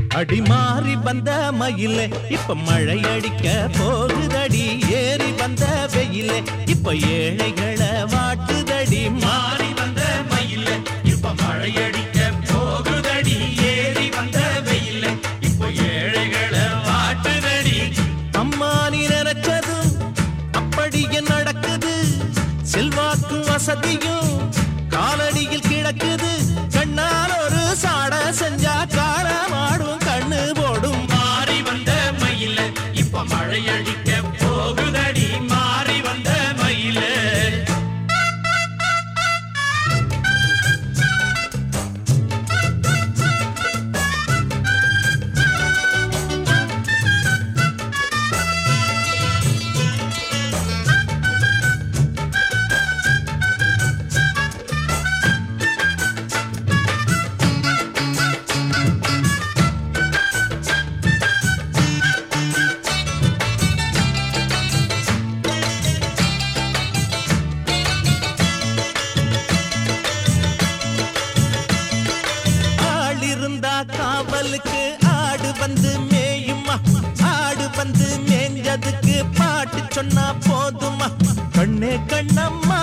அடி மாறி வந்த மயிலே இப்ப மழை அடிக்க போகுதடி ஏறி வந்த வெயிலே இப்ப ஏழைகளை வாட்டுதடி மாறி வந்த மயிலே இப்ப மழை அடிக்க போகுதடி ஏறி வந்த வெயிலே இப்ப ஏழைகளை வாட்டுதடி அம்மா நீ நினைச்சதும் அப்படியே நடக்குது செல்வாக்கும் வசதியும் காலடியில் கிடக்குது கண்ணால் ஒரு சாட செஞ்சா காலமாடும் கண்ணு போடும் மாறி வந்த மயில இப்ப மழை அடிக்க போகுதடி மாறி வந்த மயில ஆள் இருந்தா காவலுக்கு ஆடு வந்து மேயுமா ஆடு வந்து மேஞ்சதுக்கு பாட்டு சொன்னா போதுமா கண்ணே கண்ணம்மா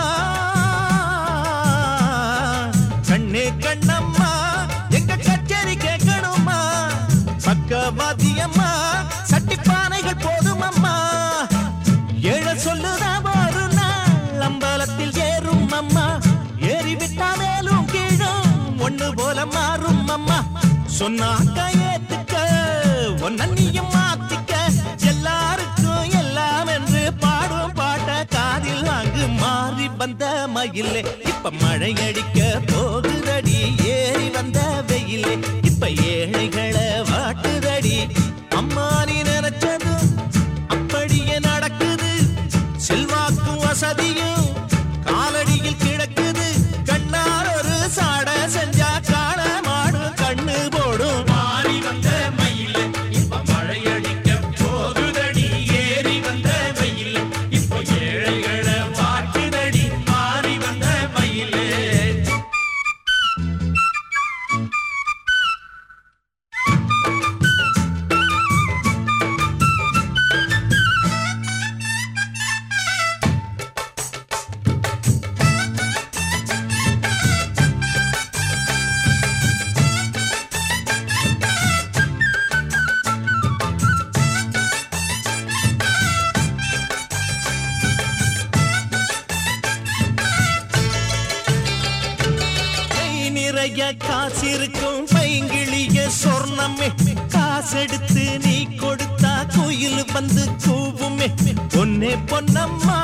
கண்ணே கண்ணம்மா எங்க கச்சேரி கேட்கணுமா பக்கவாதியம்மா சட்டி பானைகள் போதுமம்மா ஏழ சொல்லுதா ஒரு நாள் அம்பலத்தில் ஏறும் அம்மா ஏறி விட்டா மேலும் கீழும் ஒண்ணு போல மாறும் அம்மா சொன்னாக்க ஏத்துக்க ஒன்ன நீயும் மாத்திக்க எல்லாருக்கும் எல்லாம் என்று பாடும் பாட்ட காதில் வாங்கு மாறி வந்த மயிலே இப்ப மழை அடிக்க போகுதடி ஏறி வந்த வெயிலே இப்ப ஏழைகளை வாட்டுதடி அம்மா நீ நினைச்சதும் அப்படியே நடக்குது செல்வாக்கும் வசதியும் காலடியில் கிடக்குது கண்ணார் ஒரு சாட செஞ்சா காண மாடும் கண்ணு போடும் மாறி வந்த மயில இப்ப மழை அடிக்க போகுதடி ஏறி வந்த வெயில் இப்ப ஏழைகளை வாட்டுதடி மாறி வந்த மயிலே கை நிறைய காசிருக்கும் பைங்கிளிய சொர்ணமே காசெடுத்து நீ கொடுத்தா கோயில் வந்து கூவுமே பொன்னே பொன்னம்மா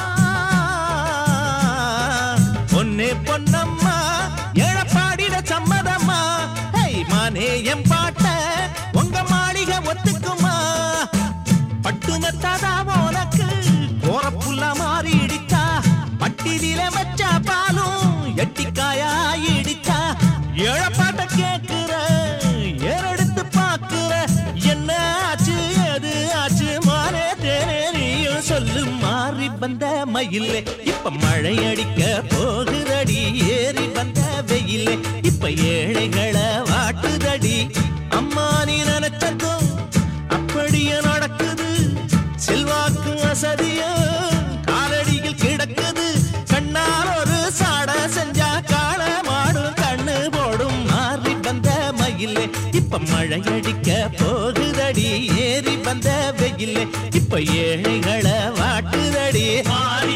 பொன்னே பொன்னம்மா எழப்பாடிட சம்மதம்மா ஹை மானே என் பாட்ட உங்க மாளிகை ஒத்துக்குமா பட்டுமத்தாதா உனக்கு கோரப்புள்ள மாறிடிச்சா பட்டிதில வச்ச பாலும் எட்டிக்காயிடிச்சா ஏழப்பாட்ட கேக்குற ஏறெடுத்து பாக்குற என்ன ஆச்சு எது ஆச்சு மாறே தேனே நீயும் சொல்லு மாறி வந்த மயிலே இப்ப மழை அடிக்க போகுதடி ஏறி வந்த வெயிலே இப்ப ஏழைகளை வாட்டுதடி அம்மா நீ நினைச்சதும் அப்படியே நடக்குது செல்வாக்கு வசதியோ காலடியில் கிடக்குது கண்ணால் ஒரு சாட செஞ்சா கால மாடும் கண்ணு போடும் மாறி வந்த மயிலே இப்ப மழை அடிக்க போகுதடி ஏறி வந்த வெயிலே இப்ப ஏழைகளை வாட்டுதடி மாறி